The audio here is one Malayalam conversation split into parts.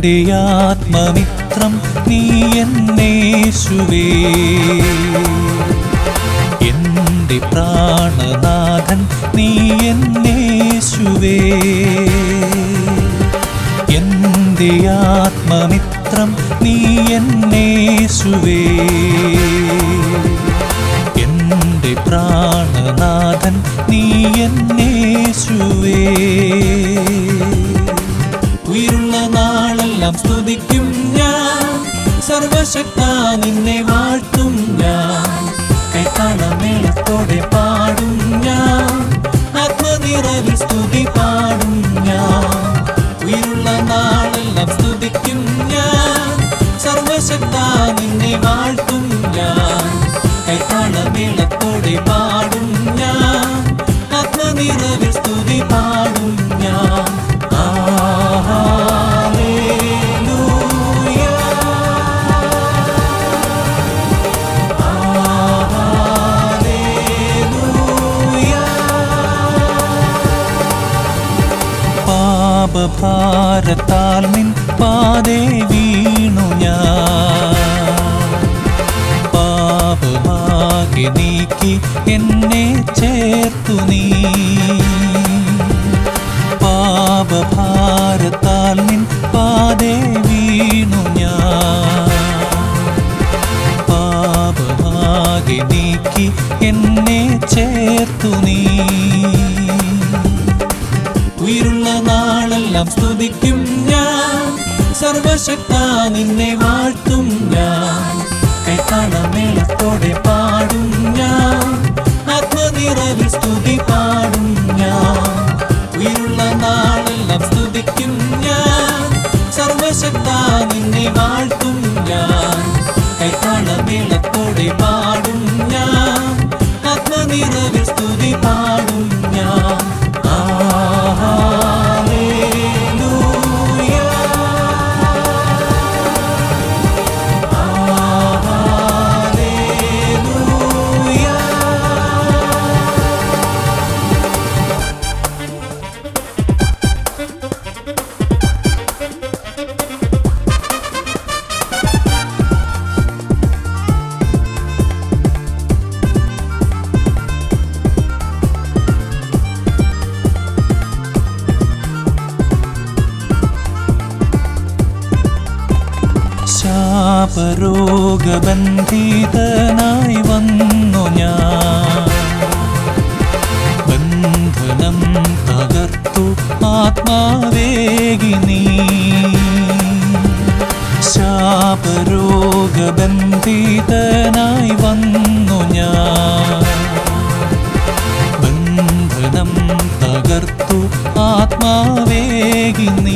എൻ്റെ ആത്മമിത്രം നീ എന്നേശുവേ എൻ്റെ പ്രാണനാഥൻ നീ എന്നേശുവേ എൻ്റെ ആത്മമിത്രം നീ എന്നേശുവേ എൻ്റെ പ്രാണനാഥൻ നീ എന്നേശുവേ ഉயிருള്ള നാളെല്ലാം സ്തുതിക്കും ഞാൻ സർവശക്ത നിന്നെ വാഴ്ത്തും ഞാൻ കൈത്താളമേളത്തോടെ പാടും ഞാൻ ആത്മനിറവിൽ സ്തുതി പാടും ഞാൻ ഉயிருള്ള നാളെല്ലാം സ്തുതിക്കും ഞാൻ സർവശക്ത നിന്നെ വാഴ്ത്തും ഞാൻ കൈത്താളമേളത്തോടെ പാടും ഞാൻ ആത്മനിറവിൽ സ്തുതി പാടും ഞാൻ ഹല്ലേലൂയ ഹല്ലേലൂയ പാപഭാരത്താൽ നിൻ പാതേ വീണു ഞാൻ പാപമാകെ നീക്കി എന്നെ ചേർത്തു നീ പാപഭാരത്താൽ നിൻ പാതേ വീണു ഞാൻ പാപമാകെ നീക്കി എന്നെ ചേർത്തു നീ ഉயிருള്ള നാളെല്ലാം സ്തുതിക്കും ഞാൻ സർവശക്ത നിന്നെ വാഴ്ത്തും ഞാൻ കൈത്താളമേളത്തോടെ പാടും ഞാൻ ആത്മനിറവിൽ സ്തുതി പാടും ഞാൻ ഉயிருള്ള നാളെല്ലാം സ്തുതിക്കും ഞാൻ സർവശക്ത നിന്നെ വാഴ്ത്തും ഞാൻ കൈത്താളമേളത്തോടെ പാടും ഞാൻ ആത്മനിറവിൽ സ്തുതി പാടും ഞാൻ ഹല്ലേലൂയ ഹല്ലേലൂയ ശാപരോഗബന്ധിതനായി വന്നു ഞാൻ ബന്ധനം തകർത്തു ആത്മാവേഗി നീ ശാപരോഗബന്ധിതനായി വന്നു ഞാൻ ബന്ധനം തകർത്തു ആത്മാവേഗി നീ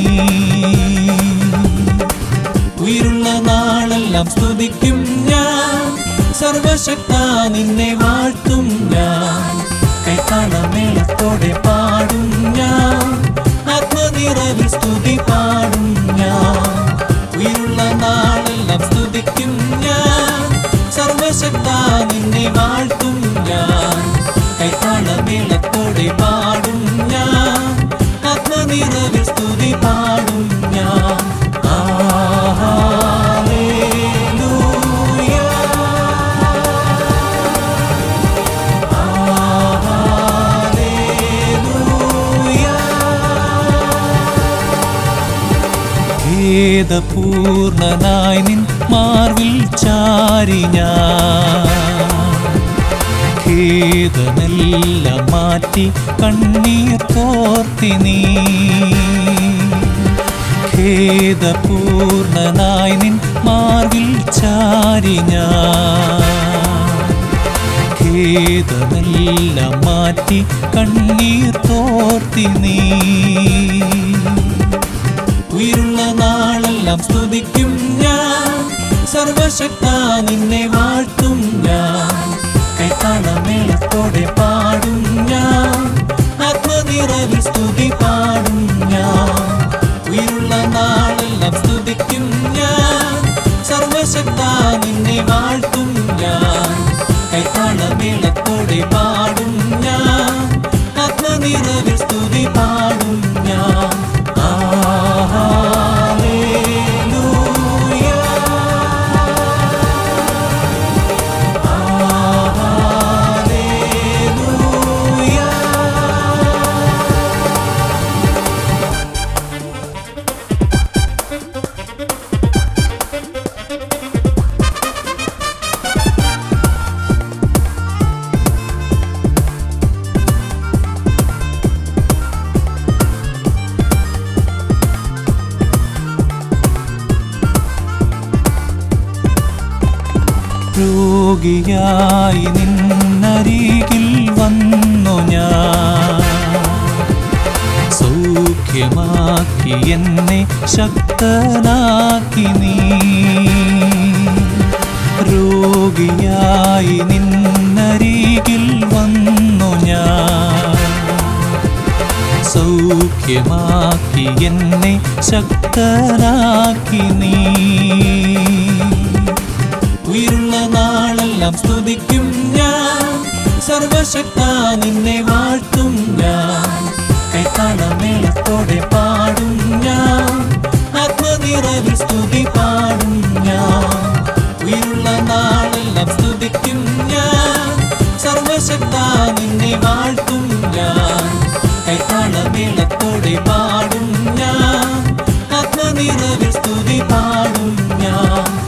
ഉயிருള്ള നാളെല്ലാം സ്തുതിക്കും ഞാൻ സർവശക്ത നിന്നെ വാഴ്ത്തും ഞാൻ കൈത്താളമേളത്തോടെ പാടും ഞാൻ ആത്മനിറവിൽ സ്തുതി പാടും ഞാൻ ഉயிருള്ള നാളെല്ലാം സ്തുതിക്കും ഞാൻ സർവശക്ത നിന്നെ വാഴ്ത്തും ഞാൻ കൈത്താളമേളത്തോടെ പാടും ഞാൻ ആത്മനിറവിൽ സ്തുതി പാടും ഞാൻ ഹല്ലേലൂയ ഹല്ലേലൂയ ഖേദപൂർണനായി നിൻ മാർവിൽ ചാരി ഞാൻ ഖേദമെല്ലാം മാറ്റി കണ്ണീർ തോർത്തി നീ ഖേദപൂർണനായി നിൻ മാർവിൽ ചാരി ഞാൻ ഖേദമെല്ലാം മാറ്റി കണ്ണീർ തോർത്തി നീ ഉயிருള്ള നാളെല്ലാം സ്തുതിക്കും ഞാൻ സർവശക്ത നിന്നെ വാഴ്ത്തും ഞാൻ കൈത്താളമേളത്തോടെ പാടും ഞാൻ ആത്മനിറവിൽ സ്തുതി പാടും ഞാൻ ഉயிருള്ള നാളെല്ലാം സ്തുതിക്കും ഞാൻ സർവശക്ത നിന്നെ വാഴ്ത്തും ഞാൻ കൈത്താളമേളത്തോടെ പാടും ഞാൻ ആത്മനിറവിൽ സ്തുതി പാടും ഞാൻ ഹല്ലേലൂയ രോഗിയായി നിന്നരികിൽ വന്നു ഞാൻ സൗഖ്യമാക്കി എന്നെ ശക്തനാക്കി നീ രോഗിയായി നിന്നരികിൽ വന്നു ഞാൻ സൗഖ്യമാക്കി എന്നെ ശക്തനാക്കി നീ ഉயிருള്ള നാളെല്ലാം സ്തുതിക്കും ഞാൻ സർവശക്ത നിന്നെ വാഴ്ത്തും ഞാൻ കൈത്താളമേളത്തോടെ പാടും ഞാൻ ആത്മനിറവിൽ സ്തുതി പാടും ഞാൻ ഉயிருള്ള നാളെല്ലാം സ്തുതിക്കും ഞാൻ സർവശക്ത നിന്നെ വാഴ്ത്തും ഞാൻ കൈത്താളമേളത്തോടെ പാടും ഞാൻ ആത്മനിറവിൽ സ്തുതി പാടും ഞാൻ